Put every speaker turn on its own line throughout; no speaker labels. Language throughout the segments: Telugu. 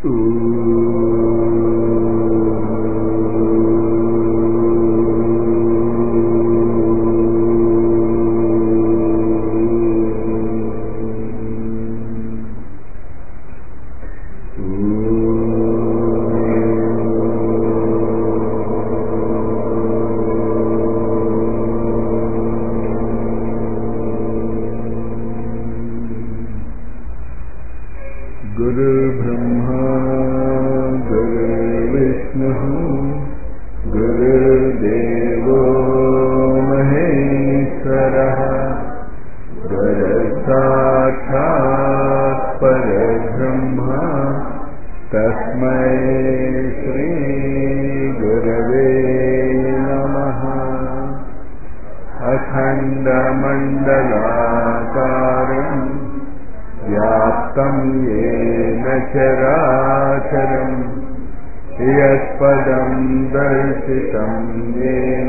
गुरुर्ब्रह्मा गुरुर्विष्णुः गुरुर्देवो महेश्वरः गुरुसाक्षात् परब्रह्मा तस्मै श्रीगुरवे नमः अखण्डमण्डलाकारम् व्याप्तं येन चराचरम् यत्पदं दर्शितं येन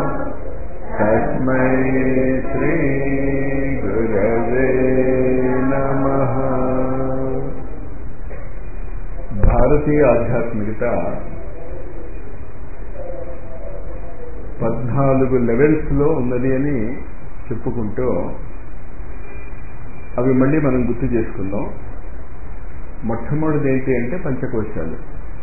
तस्मै श्रीगुरवे नमः భారతీయ ఆధ్యాత్మికత పద్నాలుగు లెవెల్స్ లో ఉన్నది అని చెప్పుకుంటూ అవి మళ్ళీ మనం గుర్తు చేసుకుందాం మొట్టమొదటిది ఏంటి అంటే పంచకోశాలు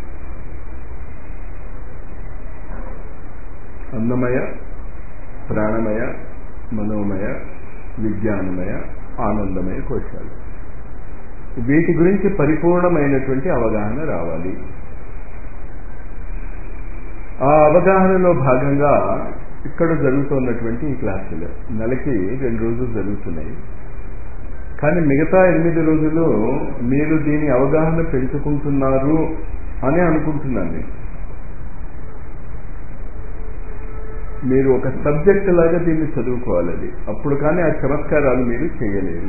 అన్నమయ ప్రాణమయ మనోమయ విజ్ఞానమయ ఆనందమయ కోశాలు వీటి గురించి పరిపూర్ణమైనటువంటి అవగాహన రావాలి ఆ అవగాహనలో భాగంగా ఇక్కడ జరుగుతున్నటువంటి ఈ క్లాసులు నెలకి రెండు రోజులు జరుగుతున్నాయి కానీ మిగతా ఎనిమిది రోజులు మీరు దీని అవగాహన పెంచుకుంటున్నారు అని అనుకుంటున్నాను నేను మీరు ఒక సబ్జెక్ట్ లాగా దీన్ని చదువుకోవాలి అది అప్పుడు కానీ ఆ చమత్కారాలు మీరు చేయలేరు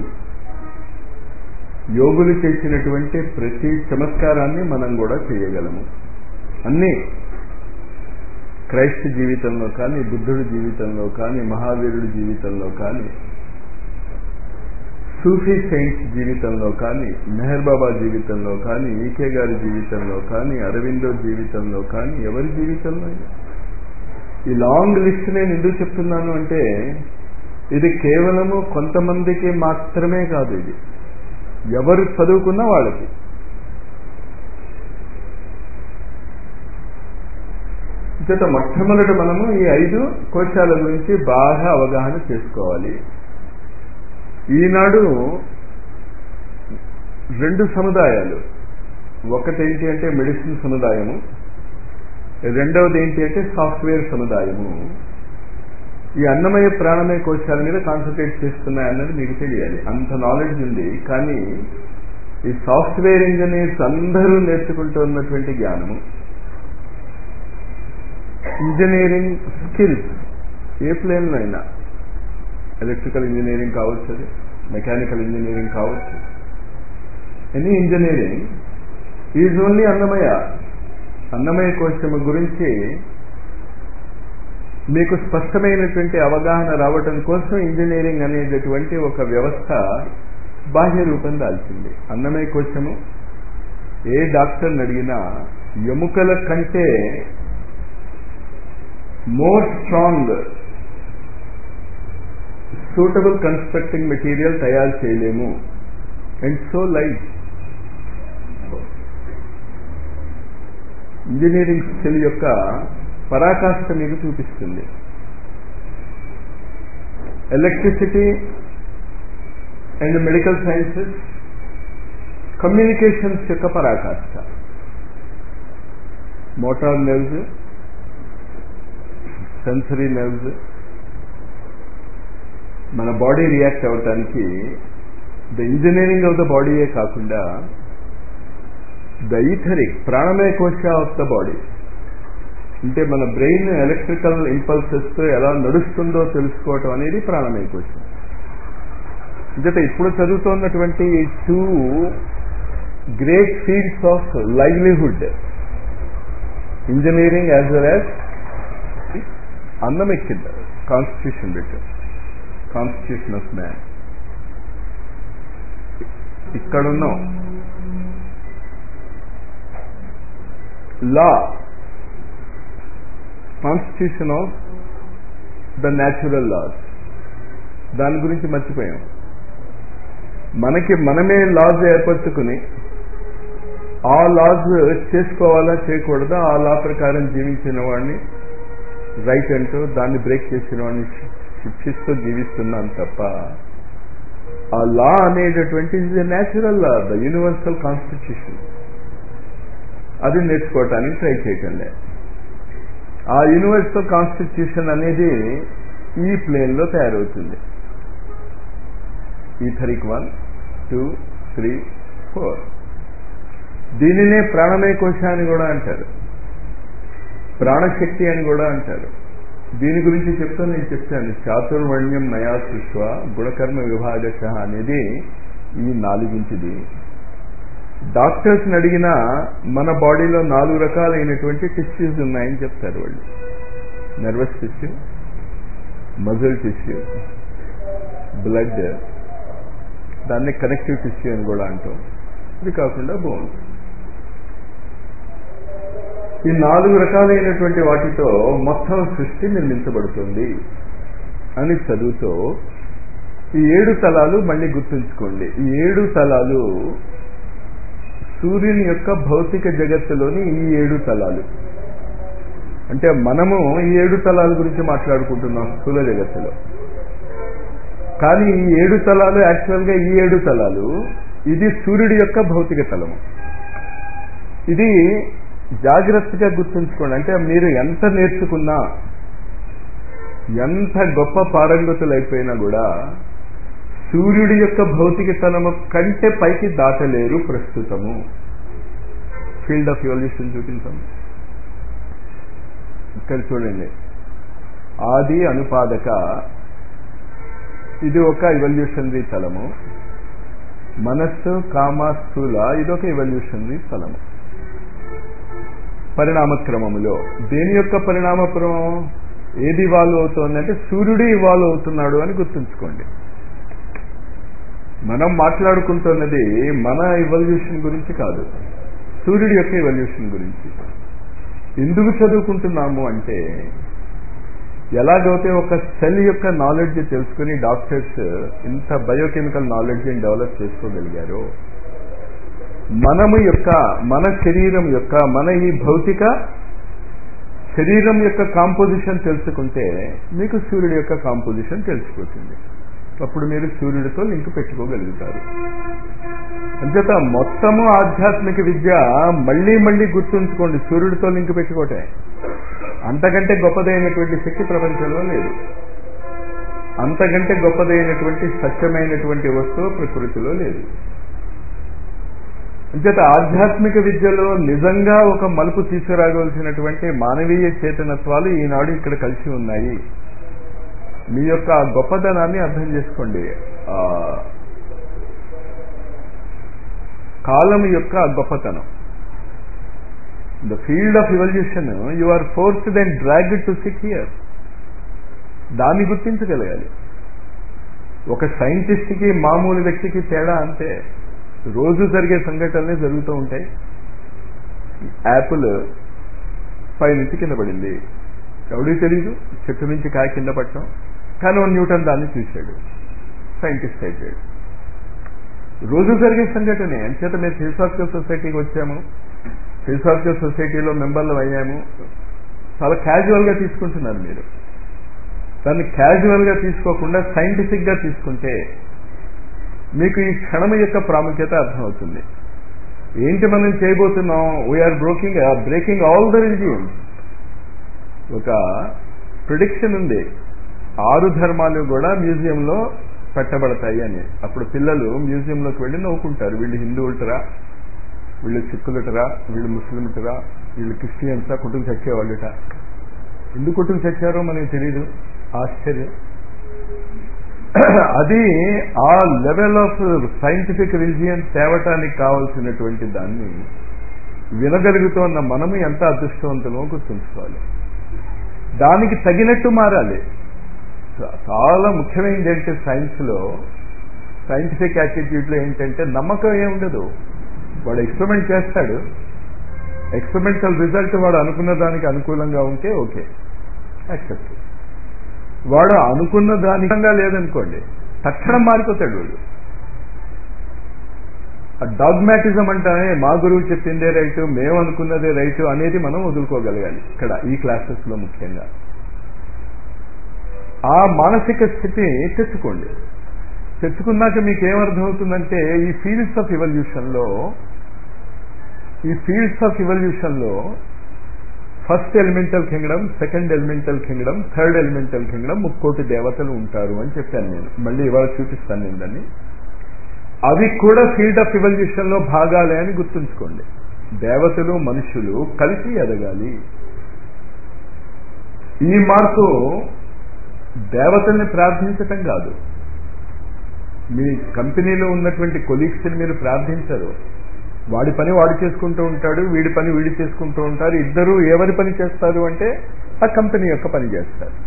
యోగులు చేసినటువంటి ప్రతి చమత్కారాన్ని మనం కూడా చేయగలము అన్నీ క్రైస్త జీవితంలో కానీ బుద్ధుడి జీవితంలో కానీ మహావీరుడి జీవితంలో కానీ సూఫీ సెయింట్స్ జీవితంలో కానీ మెహర్ బాబా జీవితంలో కానీ ఈకే గారి జీవితంలో కానీ అరవిందో జీవితంలో కానీ ఎవరి జీవితంలో ఈ లాంగ్ లిస్ట్ నేను ఎందుకు చెప్తున్నాను అంటే ఇది కేవలము కొంతమందికి మాత్రమే కాదు ఇది ఎవరు చదువుకున్న వాళ్ళకి చేత మొట్టమొదటి మనము ఈ ఐదు కోశాల గురించి బాగా అవగాహన చేసుకోవాలి ఈనాడు రెండు సముదాయాలు ఒకటేంటి అంటే మెడిసిన్ సముదాయము రెండవది ఏంటి అంటే సాఫ్ట్వేర్ సముదాయము ఈ అన్నమయ ప్రాణమయ కోశాల మీద కాన్సన్ట్రేట్ చేస్తున్నాయన్నది మీకు తెలియాలి అంత నాలెడ్జ్ ఉంది కానీ ఈ సాఫ్ట్వేర్ ఇంజనీర్స్ అందరూ నేర్చుకుంటున్నటువంటి జ్ఞానము ఇంజనీరింగ్ స్కిల్స్ ఏ ప్లేన్లో అయినా ఎలక్ట్రికల్ ఇంజనీరింగ్ కావచ్చు అది మెకానికల్ ఇంజనీరింగ్ కావచ్చు ఎనీ ఇంజనీరింగ్ ఈజ్ ఓన్లీ అన్నమయ అన్నమయ కోశము గురించి మీకు స్పష్టమైనటువంటి అవగాహన రావటం కోసం ఇంజనీరింగ్ అనేటటువంటి ఒక వ్యవస్థ బాహ్య రూపం దాల్చింది అన్నమయ కోశము ఏ డాక్టర్ని అడిగినా ఎముకల కంటే more strong suitable constructing material తయారు చేయలేము and so light engineering skill యొక్క పరాకాష్ఠ మీకు చూపిస్తుంది electricity and medical sciences communications యొక్క పరాకాష్ఠ మోటార్ నెర్వ్స్ సెన్సరీ నెర్వ్స్ మన బాడీ రియాక్ట్ అవ్వటానికి ద ఇంజనీరింగ్ ఆఫ్ ద బాడీయే కాకుండా ద ఈథరిక్ ప్రాణమయ కోశ ఆఫ్ ద బాడీ అంటే మన బ్రెయిన్ ఎలక్ట్రికల్ ఇంపల్సెస్తో ఎలా నడుస్తుందో తెలుసుకోవటం అనేది ప్రాణమయ కోశం అంటే ఇప్పుడు చదువుతున్నటువంటి two great fields of livelihood engineering as well as అన్నం ఎక్కింది కాన్స్టిట్యూషన్ పెట్టారు కాన్స్టిట్యూషన్ ఆఫ్ మ్యాన్ ఇక్కడున్నాం law constitution of the natural laws దాని గురించి మర్చిపోయాం మనకి మనమే లాస్ ఏర్పరచుకుని ఆ లాస్ చేసుకోవాలా చేయకూడదా ఆ లా ప్రకారం జీవించిన వాడిని రైట్ అంటూ దాన్ని బ్రేక్ చేసిన వాడిని శిక్షిస్తూ జీవిస్తున్నాను తప్ప ఆ లా అనేటటువంటి ఇది natural law the universal constitution అది నేర్చుకోవటానికి ట్రై చేయటంలే ఆ యూనివర్సల్ కాన్స్టిట్యూషన్ అనేది ఈ ప్లేన్లో తయారవుతుంది etheric one two three four దీనినే ప్రాణమయ కోశ అని కూడా అంటారు ప్రాణశక్తి అని కూడా అంటారు దీని గురించి చెప్తూ నేను చెప్తాను చాతుర్వర్ణ్యం మయా సృష్వ గుణకర్మ విభాగశ అనేది ఈ నాలుగింటిది డాక్టర్స్ని అడిగినా మన బాడీలో నాలుగు రకాలైనటువంటి టిష్యూస్ ఉన్నాయని చెప్తారు వాళ్ళు nervous tissue muscle tissue blood దాన్ని కనెక్టివ్ టిష్యూ అని కూడా అంటాం ఇది కాకుండా బోన్ ఈ నాలుగు రకాలైనటువంటి వాటితో మొత్తం సృష్టి నిర్మించబడుతుంది అని చదువుతో ఈ ఏడు తలాలు మళ్ళీ గుర్తుంచుకోండి ఈ ఏడు తలాలు సూర్యుని యొక్క భౌతిక జగత్తులోని ఈ ఏడు తలాలు అంటే మనము ఈ ఏడు తలాల గురించి మాట్లాడుకుంటున్నాం స్థూల జగత్తులో కానీ ఈ ఏడు తలాలు యాక్చువల్గా ఈ ఏడు తలాలు ఇది సూర్యుడి యొక్క భౌతిక తలము ఇది జాగ్రత్తగా గుర్తుంచుకోండి అంటే మీరు ఎంత నేర్చుకున్నా ఎంత గొప్ప పారంగతులైపోయినా కూడా సూర్యుడి యొక్క భౌతిక తలము కంటే పైకి దాటలేరు ప్రస్తుతము ఫీల్డ్ ఆఫ్ ఎవల్యూషన్ చూపించాం ఇక్కడ చూడండి ఆది అనుపాదక ఇది ఒక ఇవల్యూషనరీ తలము మనస్సు కామ స్థూల ఇదొక ఇవల్యూషనరీ తలము పరిణామక్రమములో దేని యొక్క పరిణామక్రమం ఏది ఇవాల్వ్ అవుతోందంటే సూర్యుడు ఇవాల్వ్ అవుతున్నాడు అని గుర్తుంచుకోండి మనం మాట్లాడుకుంటున్నది మన ఇవల్యూషన్ గురించి కాదు సూర్యుడి యొక్క ఇవల్యూషన్ గురించి ఎందుకు చదువుకుంటున్నాము అంటే ఎలాగైతే ఒక సెల్ యొక్క నాలెడ్జ్ తెలుసుకుని డాక్టర్స్ ఇంత బయోకెమికల్ నాలెడ్జ్ డెవలప్ చేసుకోగలిగారో మనము యొక్క మన శరీరం యొక్క మన ఈ భౌతిక శరీరం యొక్క కాంపోజిషన్ తెలుసుకుంటే మీకు సూర్యుడి యొక్క కాంపోజిషన్ తెలిసిపోతుంది అప్పుడు మీరు సూర్యుడితో లింక్ పెట్టుకోగలుగుతారు అంచేత మొత్తము ఆధ్యాత్మిక విద్య మళ్ళీ మళ్ళీ గుర్తుంచుకోండి సూర్యుడితో లింక్ పెట్టుకోవటే అంతకంటే గొప్పదైనటువంటి శక్తి ప్రపంచంలో లేదు అంతకంటే గొప్పదైనటువంటి సత్యమైనటువంటి వస్తువు ప్రకృతిలో లేదు అంచేత ఆధ్యాత్మిక విద్యలో నిజంగా ఒక మలుపు తీసుకురాగవలసినటువంటి మానవీయ చేతనత్వాలు ఈనాడు ఇక్కడ కలిసి ఉన్నాయి మీ యొక్క గొప్పదనాన్ని అర్థం చేసుకోండి కాలం యొక్క గొప్పతనం the field of evolution you are forced and drag to sit here దాన్ని గుర్తించగలగాలి ఒక సైంటిస్ట్కి మామూలు వ్యక్తికి తేడా అంతే రోజు జరిగే సంఘటనలే జరుగుతూ ఉంటాయి యాపిల్ పైనుంచి కింద పడింది ఎవడికి తెలీదు చెట్టు నుంచి కాయ కింద పట్టడం కానీ న్యూటన్ దాన్ని చూశాడు సైంటిస్ట్ అయిపోయాడు రోజు జరిగే సంఘటనే అంచేత మేము ఫిలసాఫికల్ సొసైటీకి వచ్చాము ఫిలసాఫికల్ సొసైటీలో మెంబర్లు అయ్యాము చాలా క్యాజువల్గా తీసుకుంటున్నారు మీరు దాన్ని క్యాజువల్గా తీసుకోకుండా సైంటిఫిక్గా తీసుకుంటే మీకు ఈ క్షణం యొక్క ప్రాముఖ్యత అర్థమవుతుంది ఏంటి మనం చేయబోతున్నాం we are broking breaking all the religions ఒక ప్రిడిక్షన్ ఉంది ఆరు ధర్మాలు కూడా మ్యూజియంలో పెట్టబడతాయి అని అప్పుడు పిల్లలు మ్యూజియంలోకి వెళ్ళి నవ్వుకుంటారు వీళ్ళు హిందువులటరా వీళ్ళు సిక్కులటరా వీళ్ళు ముస్లింటరా వీళ్ళు క్రిస్టియన్సా కుటుంబ చచ్చేవాళ్ళుట ఎందుకు కుటుంబ చచ్చారో మనకి తెలియదు ఆశ్చర్యం అది ఆ లెవెల్ ఆఫ్ సైంటిఫిక్ రిలిజియన్ తేవటానికి కావలసినటువంటి దాన్ని వినగలుగుతున్న మనము ఎంత అదృష్టవంతులమో గుర్తుంచుకోవాలి దానికి తగినట్టు మారాలి చాలా ముఖ్యమైనది ఏంటంటే సైన్స్లో సైంటిఫిక్ యాటిట్యూడ్లో ఏంటంటే నమ్మకం ఏముండదు వాడు ఎక్స్పెరిమెంట్ చేస్తాడు ఎక్స్పెరిమెంటల్ రిజల్ట్ వాడు అనుకున్న దానికి అనుకూలంగా ఉంటే ఓకే యాక్సెప్ట్ వాడు అనుకున్న దానికి లేదనుకోండి తక్షణం మారిపోతాడు వాడు ఆ డాగ్మాటిజం అంటానే మా గురువు చెప్పిందే రైటు మేము అనుకున్నదే రైటు అనేది మనం వదులుకోగలగాలి ఇక్కడ ఈ క్లాసెస్ లో ముఖ్యంగా ఆ మానసిక స్థితి తెచ్చుకోండి తెచ్చుకున్నాక మీకు ఏమర్థమవుతుందంటే ఈ ఫీల్డ్స్ ఆఫ్ ఇవల్యూషన్ లో ఈ ఫీల్డ్స్ ఆఫ్ ఇవల్యూషన్ లో first elemental kingdom second elemental kingdom third elemental kingdom ముక్కోటి దేవతలు ఉంటారు అని చెప్పాను నేను మళ్ళీ ఇవాళ చూపిస్తాను నేను దాన్ని అవి కూడా ఫీల్డ్ ఆఫ్ ఇవల్యూషన్ లో భాగాలే అని గుర్తుంచుకోండి దేవతలు మనుషులు కలిసి ఎదగాలి ఈ మార్పు దేవతల్ని ప్రార్థించటం కాదు మీ కంపెనీలో ఉన్నటువంటి కొలీగ్స్ని మీరు ప్రార్థించరు వాడి పని వాడు చేసుకుంటూ ఉంటాడు వీడి పని వీడి చేసుకుంటూ ఉంటారు ఇద్దరు ఎవరి పని చేస్తారు అంటే ఆ కంపెనీ యొక్క పని చేస్తారు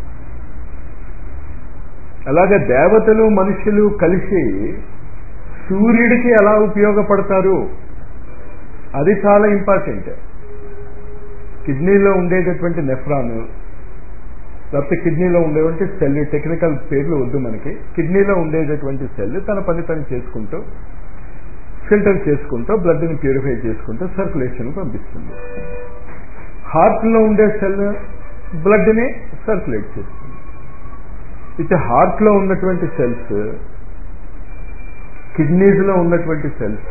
అలాగే దేవతలు మనుషులు కలిసి సూర్యుడికి ఎలా ఉపయోగపడతారు అది చాలా ఇంపార్టెంట్ కిడ్నీలో ఉండేటటువంటి నెఫ్రాన్ లేకపోతే కిడ్నీలో ఉండేటువంటి సెల్ టెక్నికల్ పేర్లు వద్దు మనకి కిడ్నీలో ఉండేటటువంటి సెల్ తన పని తను చేసుకుంటూ ఫిల్టర్ చేసుకుంటూ బ్లడ్ని ప్యూరిఫై చేసుకుంటూ సర్క్యులేషన్ పంపిస్తుంది హార్ట్లో ఉండే సెల్ బ్లడ్ని సర్క్యులేట్ చేస్తుంది ఇటు హార్ట్లో ఉన్నటువంటి సెల్స్ కిడ్నీస్లో ఉన్నటువంటి సెల్స్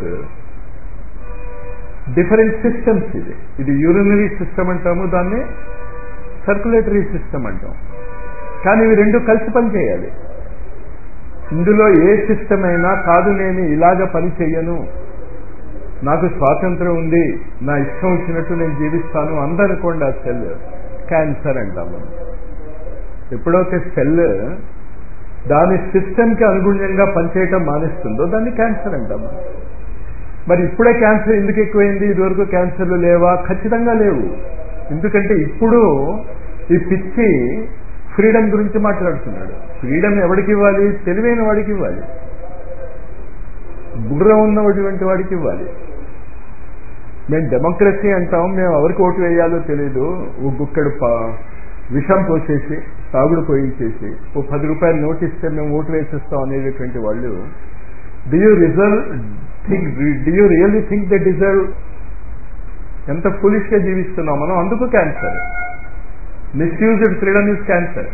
డిఫరెంట్ సిస్టమ్స్ ఇది ఇది యూరినరీ సిస్టమ్ అంటాము దాన్ని సర్క్యులేటరీ సిస్టమ్ అంటాం కానీ ఇవి రెండు కలిసి పనిచేయాలి ఇందులో ఏ సిస్టమ్ అయినా కాదు నేను ఇలాగ పని చెయ్యను నాకు స్వాతంత్రం ఉంది నా ఇష్టం వచ్చినట్టు నేను జీవిస్తాను అందనుకోండి ఆ సెల్ క్యాన్సర్ అంటాం మనం ఎప్పుడైతే సెల్ దాని సిస్టమ్కి అనుగుణ్యంగా పనిచేయటం మానేస్తుందో దాన్ని క్యాన్సర్ అంటాం మనం మరి ఇప్పుడే క్యాన్సర్ ఎందుకు ఎక్కువైంది ఇదివరకు క్యాన్సర్లు లేవా ఖచ్చితంగా లేవు ఎందుకంటే ఇప్పుడు ఈ పిచ్చి ఫ్రీడమ్ గురించి మాట్లాడుతున్నాడు ఫ్రీడమ్ ఎవరికి ఇవ్వాలి తెలివైన వాడికి ఇవ్వాలి బుర్ర ఉన్నటువంటి వాడికి ఇవ్వాలి మేము డెమోక్రసీ అంటాం మేము ఎవరికి ఓటు వేయాలో తెలియదు ఓ గుక్కడు విషం పోసేసి తాగుడు పోయించేసి ఓ పది రూపాయలు నోట్ ఇస్తే మేము ఓటు వేసేస్తాం అనేటటువంటి వాళ్ళు do you reserve think do you really think the deserve ఎంత ఫులిష్ గా జీవిస్తున్నాం మనం అందుకు cancer misused freedom is cancer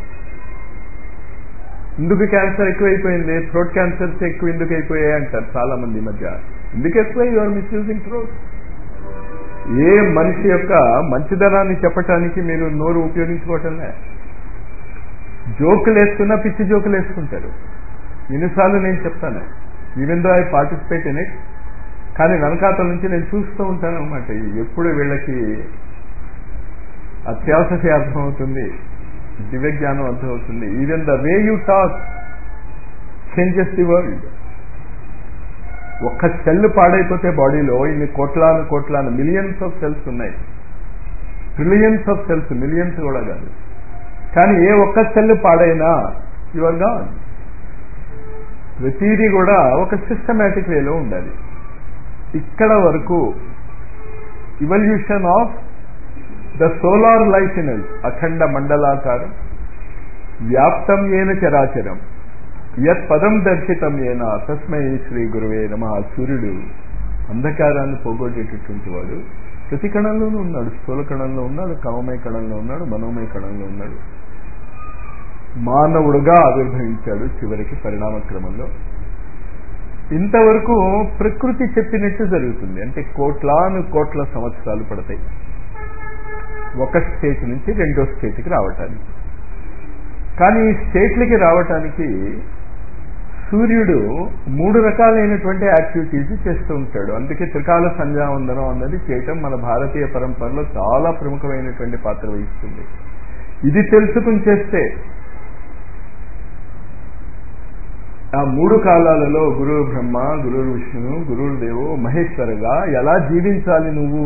ఎందుకు క్యాన్సర్ ఎక్కువైపోయింది థ్రోట్ క్యాన్సర్స్ ఎక్కువ ఎందుకు అయిపోయాయి అంటారు చాలా మంది మధ్య ఎందుకు ఎక్కువ యూఆర్ మిస్యూజింగ్ థ్రోట్ ఏ మనిషి యొక్క మంచిదనాన్ని చెప్పటానికి మీరు నోరు ఉపయోగించుకోవటంలే జోకులు వేస్తున్నా పిచ్చి జోకులు వేసుకుంటారు ఎన్నిసార్లు నేను చెప్తాను even though I participate in it కానీ వెనకాతల నుంచి నేను చూస్తూ ఉంటాను అనమాట ఎప్పుడు వీళ్ళకి అత్యావసతి అర్థమవుతుంది దివ్య జ్ఞానం అర్థమవుతుంది even the way you talk changes the world ఒక్క సెల్ పాడైపోతే బాడీలో ఇన్ని కోట్లాను కోట్లాను మిలియన్స్ ఆఫ్ సెల్స్ ఉన్నాయి ట్రిలియన్స్ ఆఫ్ సెల్స్ మిలియన్స్ కూడా కాదు కానీ ఏ ఒక్క సెల్ పాడైనా యువర్ గాన్ ప్రతిదీ కూడా ఒక సిస్టమేటిక్ వేలో ఉండాలి ఇక్కడ వరకు evolution of the solar life in అఖండ మండలాకారం వ్యాప్తం ఏన చరాచరం యత్ పదం దర్శితం ఏన తస్మై శ్రీ గురువే నమ సూర్యుడు అంధకారాన్ని పోగొట్టేటటువంటి వాడు ప్రతి కణంలోనూ ఉన్నాడు స్థూల కణంలో ఉన్నాడు కామమయ కణంలో ఉన్నాడు మనోమయ కణంలో ఉన్నాడు మానవుడుగా ఆవిర్భవించాడు చివరికి పరిణామ క్రమంలో ఇంతవరకు ప్రకృతి చెప్పినట్టు జరుగుతుంది అంటే కోట్లాను కోట్ల సంవత్సరాలు పడతాయి ఒక స్టేట్ నుంచి రెండో స్టేట్కి రావటానికి కానీ ఈ స్టేట్లకి రావటానికి సూర్యుడు మూడు రకాలైనటువంటి యాక్టివిటీస్ చేస్తూ ఉంటాడు అందుకే త్రికాల సంధ్యావందనం అన్నది చేయటం మన భారతీయ పరంపరలో చాలా ప్రముఖమైనటువంటి పాత్ర వహిస్తుంది ఇది తెలుసుకుని చేస్తే ఆ మూడు కాలాలలో గురు బ్రహ్మ గురు విష్ణువు గురువు దేవు మహేశ్వరగా ఎలా జీవించాలి నువ్వు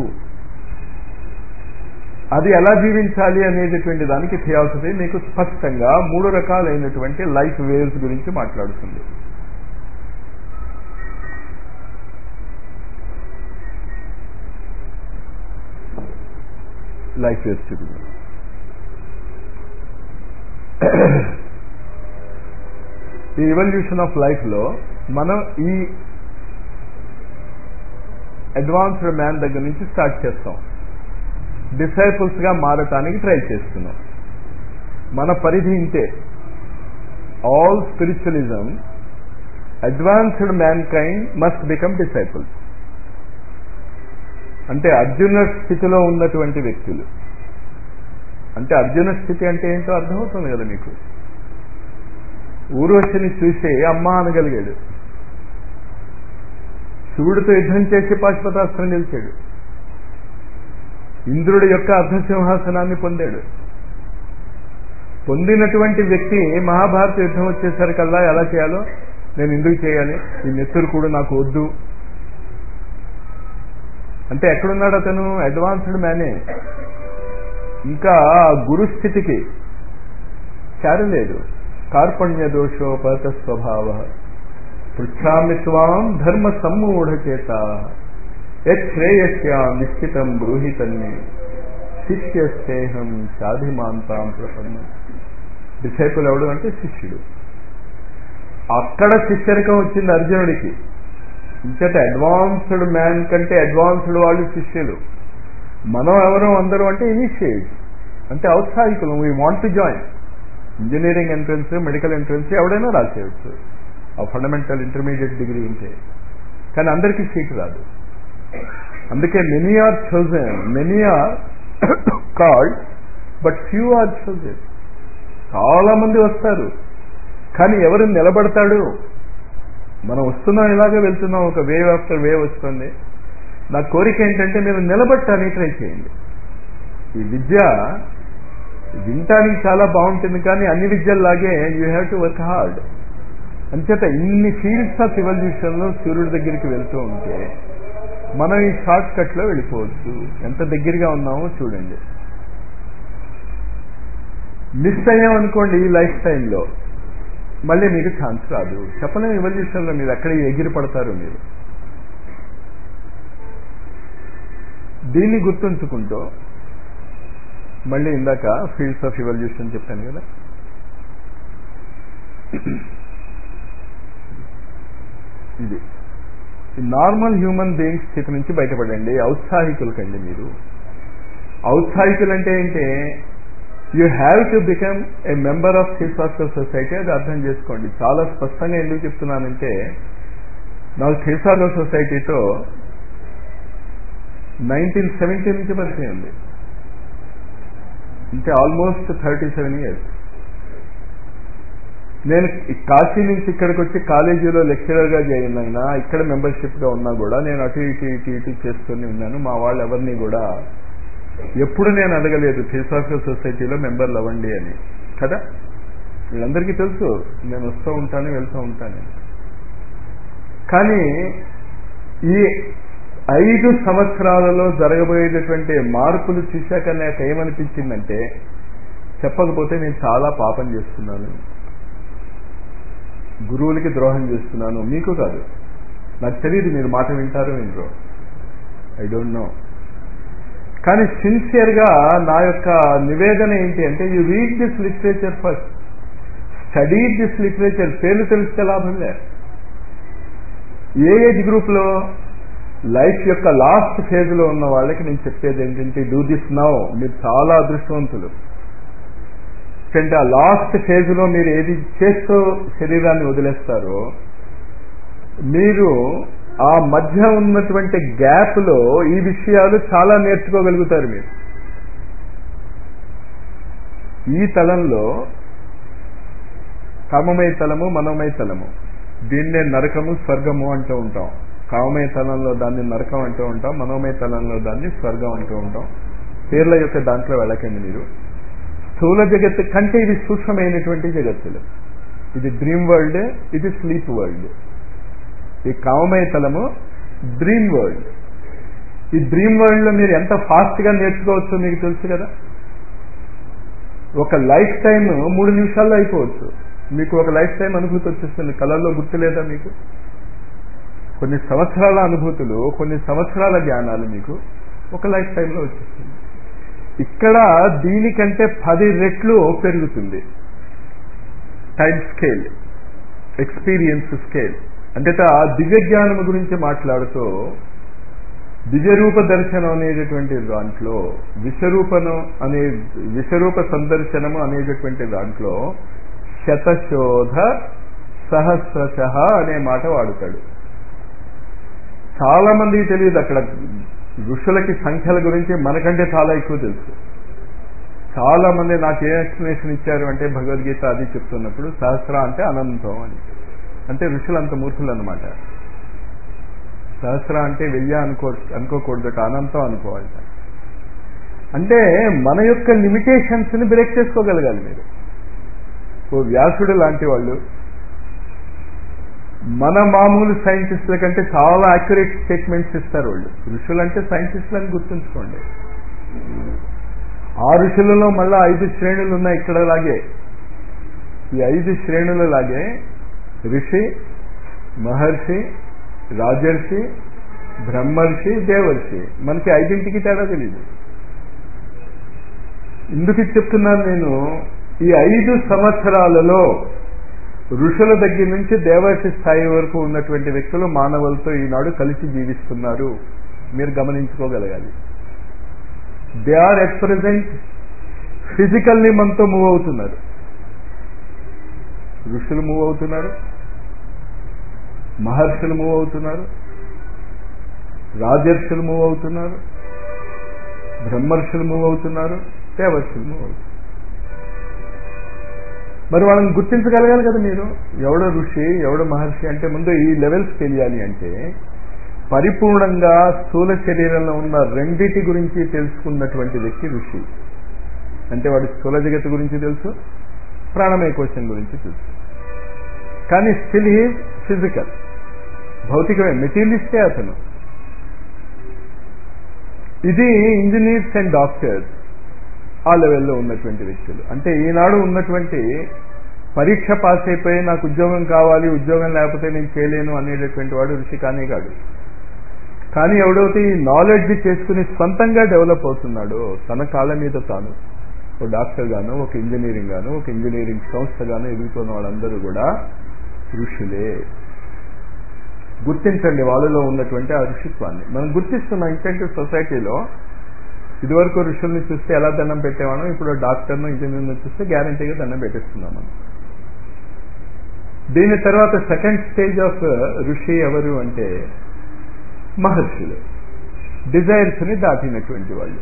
అది ఎలా జీవించాలి అనేటటువంటి దానికి థియాసఫీ మీకు స్పష్టంగా మూడు రకాలైనటువంటి లైఫ్ వేవ్స్ గురించి మాట్లాడుతుంది లైఫ్ వేస్తుంది ఈ ఇవల్యూషన్ ఆఫ్ లైఫ్లో మనం ఈ అడ్వాన్స్డ్ మ్యాన్ దగ్గర నుంచి స్టార్ట్ చేస్తాం డిసైపుల్స్గా మారటానికి ట్రై చేస్తున్నాం మన పరిధి ఇంతే all spiritualism advanced mankind must become disciples అంటే అర్జున స్థితిలో ఉన్నటువంటి వ్యక్తులు అంటే అర్జున స్థితి అంటే ఏంటో అర్థమవుతుంది కదా మీకు ఊర్వశిని చూసి అమ్మ అనగలిగాడు శివుడితో యుద్ధం చేసి పాశుపతాస్త్రం నిలిచాడు ఇంద్రుడి యొక్క అర్ధసింహాసనాన్ని పొందాడు పొందినటువంటి వ్యక్తి మహాభారత యుద్ధం వచ్చేసరికల్లా ఎలా చేయాలో నేను ఎందుకు చేయాలి ఈ నెత్తురు కూడా నాకు వద్దు అంటే ఎక్కడున్నాడు అతను అడ్వాన్స్డ్ మ్యానే ఇంకా గురుస్థితికి చేరలేదు కార్పణ్య దోషోపత స్వభావ పృచ్ఛామి త్వాం ధర్మ సమ్మూఢచేత యశ్రేయస్యా నిశ్చితం బ్రూహితన్నే శిష్యస్తేహం సాధిమాంతాం ప్రపన్నం డిసైపుల్ ఎవడు అంటే శిష్యుడు అక్కడ శిష్యరికం వచ్చింది అర్జునుడికి ఇంకట అడ్వాన్స్డ్ మ్యాన్ కంటే అడ్వాన్స్డ్ వాళ్ళు శిష్యులు మనం ఎవరు అందరూ అంటే ఇనిషియేట్ అంటే ఔత్సాహికులు we want to join engineering entrance medical entrance ఎవడైనా రాసేయచ్చు ఆ ఫండమెంటల్ ఇంటర్మీడియట్ డిగ్రీ ఉంటే కానీ అందరికీ సీట్ రాదు అందుకే many are chosen many are called but few are chosen చాలా మంది వస్తారు కానీ ఎవరు నిలబడతాడు మనం వస్తున్నాం ఇలాగే వెళ్తున్నాం ఒక వేవ్ ఆఫ్టర్ వేవ్ వస్తుంది నా కోరిక ఏంటంటే మీరు నిలబట్టడానికి ట్రై చేయండి ఈ విద్య వింటానికి చాలా బాగుంటుంది కానీ అన్ని విద్యల్లాగే you have to work hard అంచేత ఇన్ని ఫీల్డ్స్ ఆఫ్ ఇవల్యూషన్లో సూర్యుడి దగ్గరికి వెళ్తూ ఉంటే మనం ఈ షార్ట్ కట్లో వెళ్ళిపోవచ్చు ఎంత దగ్గరగా ఉన్నామో చూడండి మిస్ అయ్యామనుకోండి ఈ లైఫ్ టైంలో మళ్ళీ మీకు ఛాన్స్ రాదు చెప్పలేము ఇవల్యూషన్లో మీరు ఎక్కడ ఎగిరి పడతారు మీరు దీన్ని గుర్తుంచుకుంటూ మళ్ళీ ఇందాక ఫీల్డ్స్ ఆఫ్ ఇవల్యూషన్ చెప్పాను కదా ఇది నార్మల్ హ్యూమన్ బీయింగ్ స్థితి నుంచి బయటపడండి ఔత్సాహికులు కండి మీరు ఔత్సాహికులు అంటే ఏంటి you have to become a member of theosophical society అది అర్థం చేసుకోండి చాలా స్పష్టంగా ఎందుకు చెప్తున్నానంటే నాకు థియోసాఫికల్ సొసైటీతో నైన్టీన్ సెవెంటీ నుంచి పరిచయం ఉంది అంటే ఆల్మోస్ట్ థర్టీ సెవెన్ ఇయర్స్ నేను కాశీ నుంచి ఇక్కడికి వచ్చి కాలేజీలో లెక్చరర్గా జాయిన్ అయినా ఇక్కడ మెంబర్షిప్గా ఉన్నా కూడా నేను అటు ఇటు ఇటు ఇటు చేస్తూనే ఉన్నాను మా వాళ్ళు ఎవరిని కూడా ఎప్పుడు నేను అడగలేదు థియోసాఫికల్ సొసైటీలో మెంబర్లు అవ్వండి అని కదా వీళ్ళందరికీ తెలుసు నేను వస్తూ ఉంటాను వెళ్తూ ఉంటాను కానీ ఈ ఐదు సంవత్సరాలలో జరగబోయేటటువంటి మార్పులు చూశాక నాకు ఏమనిపించిందంటే చెప్పకపోతే నేను చాలా పాపం చేస్తున్నాను గురువులకి ద్రోహం చేస్తున్నాను మీకు కాదు నాకు తెలియదు మీరు మాట వింటారో వినరో ఐ డోంట్ నో కానీ సిన్సియర్గా నా యొక్క నివేదన ఏంటి అంటే you read this literature first study this literature పేర్లు తెలిస్తే లాభం లే ఏ ఏజ్ గ్రూప్లో లైఫ్ యొక్క లాస్ట్ ఫేజ్లో ఉన్న వాళ్ళకి నేను చెప్పేది ఏంటంటే డూ దిస్ నౌ మీరు చాలా అదృష్టవంతులు ఎందుకంటే ఆ లాస్ట్ ఫేజ్లో మీరు ఏది చేస్తూ శరీరాన్ని వదిలేస్తారో మీరు ఆ మధ్య ఉన్నటువంటి గ్యాప్లో ఈ విషయాలు చాలా నేర్చుకోగలుగుతారు మీరు ఈ తలంలో కామమయ తలము మనోమయ తలము దీన్నే నరకము స్వర్గము అంటూ ఉంటాం కామమయ తలంలో దాన్ని నరకం అంటూ ఉంటాం మనోమయ తలంలో దాన్ని స్వర్గం అంటూ ఉంటాం పేర్ల యొక్క దాంట్లో వెళ్ళకండి మీరు స్థూల జగత్తు కంటే ఇది సూక్ష్మమైనటువంటి జగత్తులు ఇది డ్రీమ్ వరల్డ్ ఇది స్లీప్ వరల్డ్ ఈ కామమయ తలము డ్రీమ్ వరల్డ్ ఈ డ్రీమ్ వరల్డ్ లో మీరు ఎంత ఫాస్ట్ గా నేర్చుకోవచ్చో మీకు తెలుసు కదా ఒక లైఫ్ టైం మూడు నిమిషాల్లో అయిపోవచ్చు మీకు ఒక లైఫ్ టైం అనుభూతి వచ్చేస్తుంది కళల్లో గుర్తులేదా మీకు కొన్ని సంవత్సరాల అనుభూతులు కొన్ని సంవత్సరాల జ్ఞానాలు మీకు ఒక లైఫ్ టైంలో వచ్చేస్తుంది ఇక్కడ దీనికంటే పది రెట్లు పెరుగుతుంది టైం స్కేల్ ఎక్స్పీరియన్స్ స్కేల్ అంటే ఆ దివ్య జ్ఞానం గురించి మాట్లాడుతూ దివ్యరూప దర్శనం అనేటటువంటి దాంట్లో విశ్వరూపను అనే విశ్వరూప సందర్శనము అనేటటువంటి దాంట్లో శతశోధ సహస్రశ అనే మాట వాడుతాడు చాలా మందికి తెలియదు అక్కడ ఋషులకి సంఖ్యల గురించి మనకంటే చాలా ఎక్కువ తెలుసు చాలా మంది నాకు ఏ ఎక్స్ప్లెనేషన్ ఇచ్చారు అంటే భగవద్గీత అది చెప్తున్నప్పుడు సహస్ర అంటే అనంతం అని అంటే ఋషులు అంత మూర్ఖులు అనమాట సహస్ర అంటే వెయ్యి అనుకో అనుకోకూడదట అనంతం అనుకోవాలట అంటే మన యొక్క లిమిటేషన్స్ ని బ్రేక్ చేసుకోగలగాలి మీరు ఓ వ్యాసుడు లాంటి వాళ్ళు మన మామూలు సైంటిస్టుల కంటే చాలా యాక్యురేట్ స్టేట్మెంట్స్ ఇస్తారు వాళ్ళు ఋషులు అంటే సైంటిస్టులు అని గుర్తుంచుకోండి ఆ ఋషులలో మళ్ళా ఐదు శ్రేణులు ఉన్నాయి ఇక్కడ లాగే ఈ ఐదు శ్రేణుల లాగే ఋషి మహర్షి రాజర్షి బ్రహ్మర్షి దేవర్షి మనకి ఐదింటికి తేడా తెలియదు ఎందుకు చెప్తున్నాను నేను ఈ ఐదు సంవత్సరాలలో ఋషుల దగ్గర నుంచి దేవర్షి స్థాయి వరకు ఉన్నటువంటి వ్యక్తులు మానవులతో ఈనాడు కలిసి జీవిస్తున్నారు మీరు గమనించుకోగలగాలి they are at present physically మనతో మూవ్ అవుతున్నారు ఋషులు మూవ్ అవుతున్నారు మహర్షులు మూవ్ అవుతున్నారు రాజర్షులు మూవ్ అవుతున్నారు బ్రహ్మర్షులు మూవ్ అవుతున్నారు దేవర్షులు మూవ్ అవుతున్నారు మరి వాళ్ళని గుర్తించగలగాలి కదా మీరు ఎవడో ఋషి ఎవడో మహర్షి అంటే ముందు ఈ లెవెల్స్ తెలియాలి అంటే పరిపూర్ణంగా స్థూల శరీరంలో ఉన్న రెండిటి గురించి తెలుసుకున్నటువంటి వ్యక్తి ఋషి అంటే వాడి స్థూల జగత్తు గురించి తెలుసు ప్రాణమయ కోశం గురించి తెలుసు కానీ స్టిల్ ఈజ్ ఫిజికల్ భౌతికమే మెటీరియలిస్టే అతను ఇది ఇంజనీర్స్ అండ్ డాక్టర్స్ ఆ లెవెల్లో ఉన్నటువంటి వ్యక్తులు అంటే ఈనాడు ఉన్నటువంటి పరీక్ష పాస్ అయిపోయి నాకు ఉద్యోగం కావాలి ఉద్యోగం లేకపోతే నేను చేయలేను అనేటటువంటి వాడు ఋషి కానే కాదు కానీ ఎవడైతే ఈ నాలెడ్జ్ చేసుకుని సొంతంగా డెవలప్ అవుతున్నాడో తన కాళ్ళ మీద తాను ఒక డాక్టర్ గాను ఒక ఇంజనీరింగ్ గాను ఒక ఇంజనీరింగ్ సంస్థ గాను ఎదుగుతున్న వాళ్ళందరూ కూడా ఋషులే గుర్తించండి వాళ్ళలో ఉన్నటువంటి ఆ ఋషిత్వాన్ని మనం గుర్తిస్తున్నాం ఇంకంటే సొసైటీలో ఇదివరకు ఋషుల్ని చూస్తే ఎలా దండం పెట్టేవాళ్ళం ఇప్పుడు డాక్టర్ను ఇంజనీర్ను చూస్తే గ్యారంటీగా దండం పెట్టేస్తున్నాం మనం దీని తర్వాత సెకండ్ స్టేజ్ ఆఫ్ ఋషి ఎవరు అంటే మహర్షులు డిజైర్స్ ని దాటినటువంటి వాళ్ళు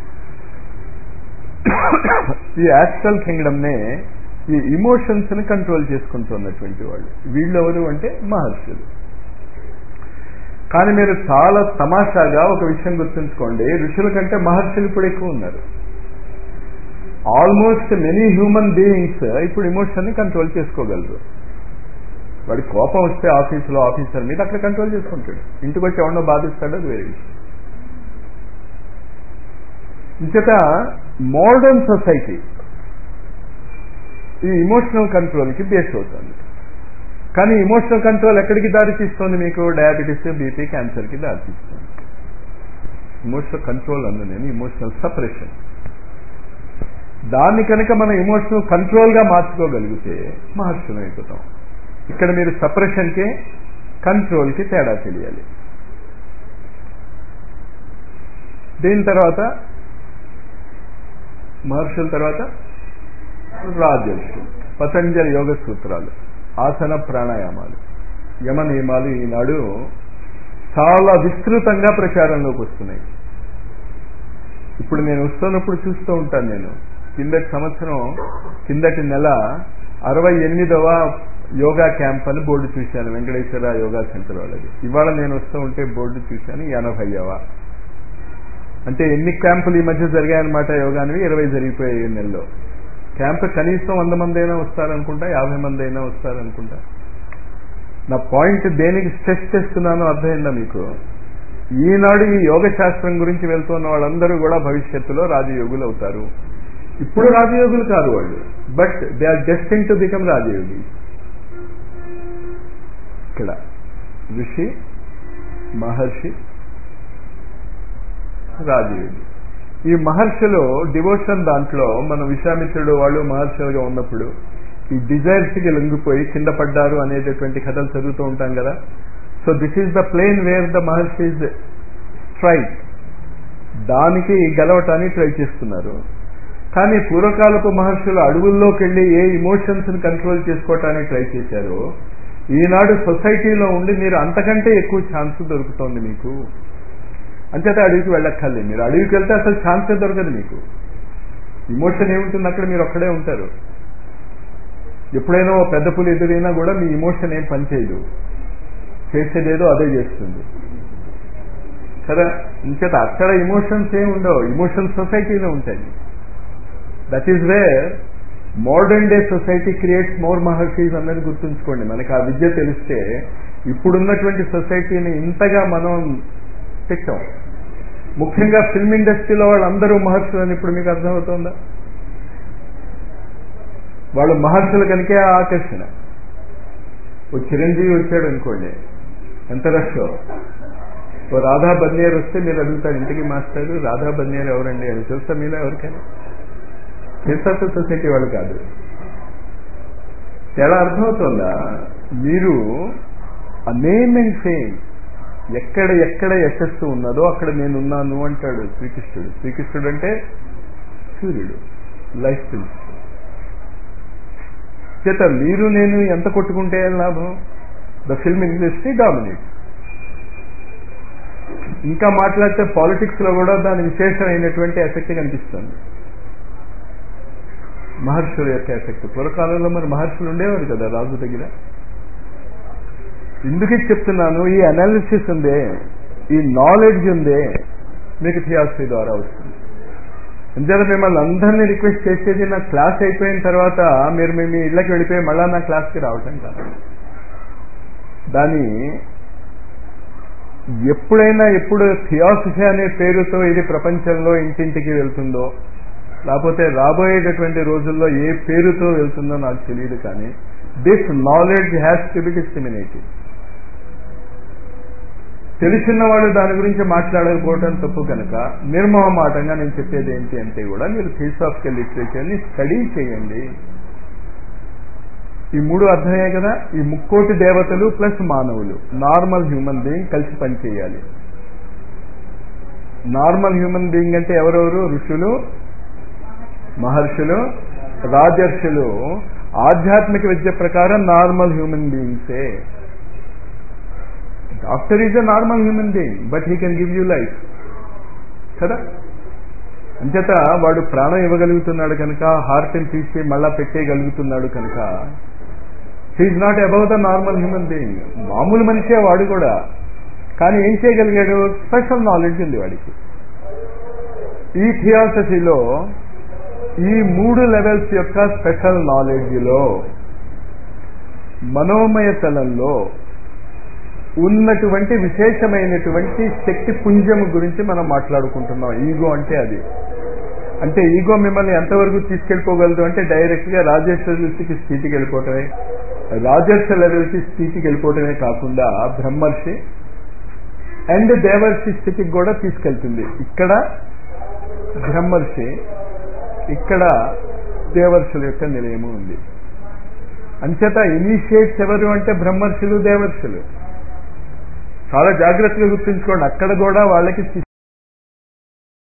ఈ యాస్ట్రల్ కింగ్డమ్ నే ఈ ఇమోషన్స్ ని కంట్రోల్ చేసుకుంటున్నటువంటి వాళ్ళు వీళ్ళు ఎవరు అంటే మహర్షులు కానీ మీరు చాలా తమాషాగా ఒక విషయం గుర్తుంచుకోండి ఋషుల కంటే మహర్షులు ఇప్పుడు ఎక్కువ ఉన్నారు ఆల్మోస్ట్ మెనీ హ్యూమన్ బీయింగ్స్ ఇప్పుడు ఇమోషన్ ని కంట్రోల్ చేసుకోగలరు వాడి కోపం వస్తే ఆఫీసులో ఆఫీసర్ మీద అక్కడ కంట్రోల్ చేసుకుంటాడు ఇంటికి వచ్చి ఎవరినో బాధిస్తాడో అది వేరే విషయం ఇంచేత మోడర్న్ సొసైటీ ఈ ఇమోషనల్ కంట్రోల్కి బేస్ అవుతుంది కానీ ఇమోషనల్ కంట్రోల్ ఎక్కడికి దారి తీస్తుంది మీకు డయాబెటీస్ బీపీ క్యాన్సర్కి దారి తీస్తుంది ఇమోషనల్ కంట్రోల్ అన్న నేను ఇమోషనల్ సపరేషన్ దాన్ని కనుక మనం ఇమోషనల్ కంట్రోల్గా మార్చుకోగలిగితే మహర్షులు అయిపోతాం ఇక్కడ మీరు సపరేషన్కి కంట్రోల్కి తేడా తెలియాలి దీని తర్వాత మహర్షుల తర్వాత రాజర్షులు పతంజలి యోగ సూత్రాలు ఆసన ప్రాణాయామాలు యమ నియమాలు ఈనాడు చాలా విస్తృతంగా ప్రచారంలోకి వస్తున్నాయి ఇప్పుడు నేను వస్తున్నప్పుడు చూస్తూ ఉంటాను నేను కిందటి సంవత్సరం కిందటి నెల అరవై ఎనిమిదవ యోగా క్యాంప్ అని బోర్డు చూశాను వెంకటేశ్వర యోగా సెంటర్ వాళ్ళది ఇవాళ నేను వస్తూ ఉంటే బోర్డు చూశాను ఎనభైవ అంటే ఎన్ని క్యాంపులు ఈ మధ్య జరిగాయన్నమాట యోగానివి ఇరవై జరిగిపోయాయి ఈ నెలలో క్యాంప్ కనీసం వంద మంది అయినా వస్తారనుకుంటా యాభై మంది అయినా వస్తారనుకుంటా నా పాయింట్ దేనికి స్ట్రెస్ చేస్తున్నానో అర్థమైందా మీకు ఈనాడు ఈ యోగ శాస్త్రం గురించి వెళ్తున్న వాళ్ళందరూ కూడా భవిష్యత్తులో రాజయోగులు అవుతారు ఇప్పుడు రాజయోగులు కాదు వాళ్ళు but they are destined to become రాజయోగి ఇక్కడ ఋషి మహర్షి రాజయోగి ఈ మహర్షులు డివోషన్ దాంట్లో మన విశ్వామిత్రుడు వాళ్ళు మహర్షులుగా ఉన్నప్పుడు ఈ డిజైర్స్కి లొంగిపోయి కింద పడ్డారు అనేటటువంటి కథలు చదువుతూ ఉంటాం కదా so this is the plane where the maharshis strike దానికి గెలవటానికి ట్రై చేస్తున్నారు కానీ పూర్వకాలపు మహర్షులు అడవుల్లోకి వెళ్ళి ఏ ఇమోషన్స్ ని కంట్రోల్ చేసుకోవటానికి ట్రై చేశారో ఈనాడు సొసైటీలో ఉండి మీరు అంతకంటే ఎక్కువ ఛాన్స్ దొరుకుతోంది మీకు అంచేత అడవికి వెళ్ళక్కర్లేదు మీరు అడవికి వెళ్తే అసలు ఛాన్సే దొరకదు మీకు ఇమోషన్ ఏముంటుంది అక్కడ మీరు ఒక్కడే ఉంటారు ఎప్పుడైనా ఓ పెద్ద పులి ఎదురైనా కూడా మీ ఇమోషన్ ఏం పనిచేయదు చేసేదేదో అదే చేస్తుంది కదా ఇంచేత అక్కడ ఇమోషన్స్ ఏమి ఉండవు ఇమోషన్ సొసైటీలో ఉంటాయి that is where modern day society creates more maharshis అన్నది గుర్తుంచుకోండి మనకి ఆ విద్య తెలిస్తే ఇప్పుడున్నటువంటి సొసైటీని ఇంతగా మనం పెట్టాం ముఖ్యంగా ఫిల్మ్ ఇండస్ట్రీలో వాళ్ళందరూ మహర్షులు అని ఇప్పుడు మీకు అర్థమవుతుందా వాళ్ళు మహర్షుల కనుకే ఆ ఆకర్షణ ఓ చిరంజీవి వచ్చాడు అనుకోండి ఎంత రష్ ఓ రాధా బన్నేర్ వస్తే మీరు అడుగుతారు ఇంటికి మాస్టర్ రాధా బన్నేర్ ఎవరండి అని తెలుసా మీలో ఎవరికైనా ఫిల్సఫీ సొసైటీ వాళ్ళు కాదు ఎలా అర్థమవుతుందా మీరు ఆ నేమ్ అండ్ ఫేమ్ ఎక్కడ ఎక్కడ యశస్సు ఉన్నదో అక్కడ నేనున్నాను అంటాడు శ్రీకృష్ణుడు శ్రీకృష్ణుడు అంటే సూర్యుడు లైఫ్ ప్రిన్సిపల్ చేత మీరు నేను ఎంత కొట్టుకుంటే ఏం లాభం ద ఫిల్మ్ ఇండస్ట్రీ డామినేట్ ఇంకా మాట్లాడితే పాలిటిక్స్ లో కూడా దాని విశేషమైనటువంటి ఎఫెక్ట్ కనిపిస్తుంది మహర్షుల యొక్క ఎఫెక్ట్ పూర్వకాలంలో మరి మహర్షులు ఉండేవారు కదా రాజు దగ్గర ఎందుకు చెప్తున్నాను ఈ అనాలిసిస్ ఉందే ఈ నాలెడ్జ్ ఉందే మీకు థియాసఫీ ద్వారా వస్తుంది అంచేత మిమ్మల్ని అందరినీ రిక్వెస్ట్ చేసేది నా క్లాస్ అయిపోయిన తర్వాత మీరు మీ మీ ఇళ్ళకి వెళ్ళిపోయి మళ్ళా నా క్లాస్కి రావటం కాదు దాని ఎప్పుడైనా ఎప్పుడు థియాసఫీ అనే పేరుతో ఇది ప్రపంచంలో ఇంటింటికి వెళ్తుందో లేకపోతే రాబోయేటటువంటి రోజుల్లో ఏ పేరుతో వెళ్తుందో నాకు తెలియదు కానీ this knowledge has to be discriminated తెలిసిన వాళ్ళు దాని గురించి మాట్లాడకపోవడం తప్పు కనుక నిర్మోహమాటంగా నేను చెప్పేది ఏంటి అంటే కూడా మీరు థియోసాఫికల్ లిటరేచర్ని స్టడీ చేయండి ఈ మూడు అర్థమయ్యాయి కదా ఈ ముక్కోటి దేవతలు ప్లస్ మానవులు నార్మల్ హ్యూమన్ బీయింగ్ కలిసి పనిచేయాలి నార్మల్ హ్యూమన్ బీయింగ్ అంటే ఎవరెవరు ఋషులు మహర్షులు రాజర్షులు ఆధ్యాత్మిక విద్య ప్రకారం నార్మల్ హ్యూమన్ బీయింగ్సే doctor is a normal human being but he can give you life కదా అంచేత వాడు ప్రాణం ఇవ్వగలుగుతున్నాడు కనుక హార్ట్ని తీసి మళ్ళా పెట్టేయగలుగుతున్నాడు కనుక he's not above the normal human being మామూలు మనిషే వాడు కూడా కానీ ఏం చేయగలిగాడు స్పెషల్ నాలెడ్జ్ ఉంది వాడికి ఈ థియాసఫీలో ఈ మూడు లెవెల్స్ యొక్క స్పెషల్ నాలెడ్జ్లో మనోమయ తలంలో ఉన్నటువంటి విశేషమైనటువంటి శక్తి పుంజము గురించి మనం మాట్లాడుకుంటున్నాం ఈగో అంటే అది అంటే ఈగో మిమ్మల్ని ఎంతవరకు తీసుకెళ్ళిపోగలదు అంటే డైరెక్ట్ గా రాజేశ్వరులకి స్థితికి వెళ్ళిపోవటమే రాజర్ష లెవెల్కి స్థితికి వెళ్ళిపోవటమే కాకుండా బ్రహ్మర్షి అండ్ దేవర్షి స్థితికి కూడా తీసుకెళ్తుంది ఇక్కడ బ్రహ్మర్షి ఇక్కడ దేవర్షుల యొక్క నిలయము ఉంది అంచేత ఇనిషియేట్స్ ఎవరు అంటే బ్రహ్మర్షులు దేవర్షులు చాలా జాగ్రత్తగా గుర్తుంచుకోండి అక్కడ కూడా వాళ్ళకి